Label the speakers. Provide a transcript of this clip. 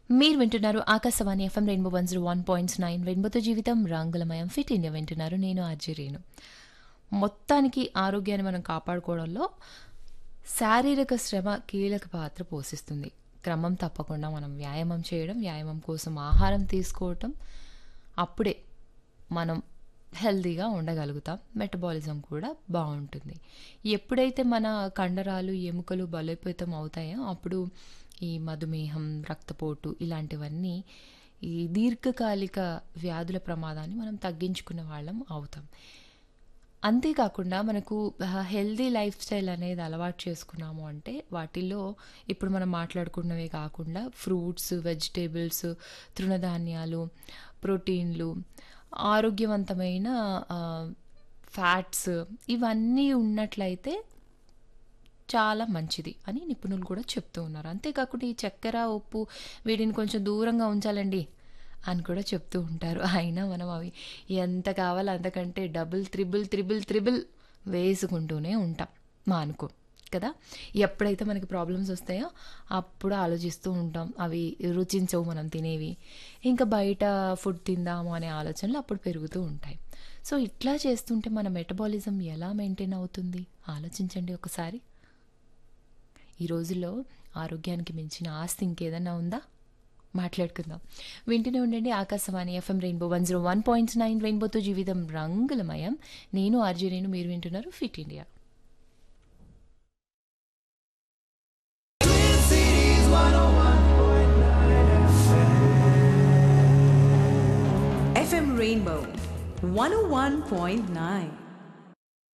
Speaker 1: మీరు వింటున్నారు ఆకాశవాణి FM rainbow one zero one points nine రెయిన్బోతో జీవితం రంగులమయం ఫిట్ ఇండియా వింటున్నారు నేను ఆర్జీ రేణు మొత్తానికి ఆరోగ్యాన్ని మనం కాపాడుకోవడంలో శారీరక శ్రమ కీలక పాత్ర పోషిస్తుంది క్రమం తప్పకుండా మనం వ్యాయామం చేయడం వ్యాయామం కోసం ఆహారం తీసుకోవటం అప్పుడే మనం హెల్తీగా ఉండగలుగుతాం మెటబాలిజం కూడా బాగుంటుంది ఎప్పుడైతే మన కండరాలు ఎముకలు బలోపేతం అవుతాయో అప్పుడు ఈ మధుమేహం రక్తపోటు ఇలాంటివన్నీ ఈ దీర్ఘకాలిక వ్యాధుల ప్రమాదాన్ని మనం తగ్గించుకునే వాళ్ళం అవుతాం అంతేకాకుండా మనకు హెల్దీ లైఫ్ స్టైల్ అనేది అలవాటు చేసుకున్నాము అంటే వాటిల్లో ఇప్పుడు మనం మాట్లాడుకున్నవే కాకుండా ఫ్రూట్స్ వెజిటేబుల్స్ తృణధాన్యాలు ప్రోటీన్లు ఆరోగ్యవంతమైన ఫ్యాట్స్ ఇవన్నీ ఉన్నట్లయితే చాలా మంచిది అని నిపుణులు కూడా చెప్తూ ఉన్నారు అంతేకాకుండా ఈ చక్కెర ఉప్పు వీటిని కొంచెం దూరంగా ఉంచాలండి అని కూడా చెప్తూ ఉంటారు అయినా మనం అవి ఎంత కావాలో అంతకంటే డబుల్ త్రిబుల్ త్రిబుల్ త్రిబుల్ వేసుకుంటూనే ఉంటాం మా అనుకో కదా ఎప్పుడైతే మనకి ప్రాబ్లమ్స్ వస్తాయో అప్పుడు ఆలోచిస్తూ ఉంటాం అవి రుచించవు మనం తినేవి ఇంకా బయట ఫుడ్ తిందాము అనే ఆలోచనలు అప్పుడు పెరుగుతూ ఉంటాయి సో ఇట్లా చేస్తుంటే మన మెటబాలిజం ఎలా మెయింటైన్ అవుతుంది ఆలోచించండి ఒకసారి ఈ రోజుల్లో ఆరోగ్యానికి మించిన ఆస్తి ఇంకేదన్నా ఉందా మాట్లాడుకుందాం వింటూనే ఉండండి Akashvani FM rainbow one zero one point nine రెయిన్బోతో జీవితం రంగులమయం నేను ఆర్జీ రేణు మీరు వింటున్నారు ఫిట్ ఇండియా
Speaker 2: FM Rainbow 101.9.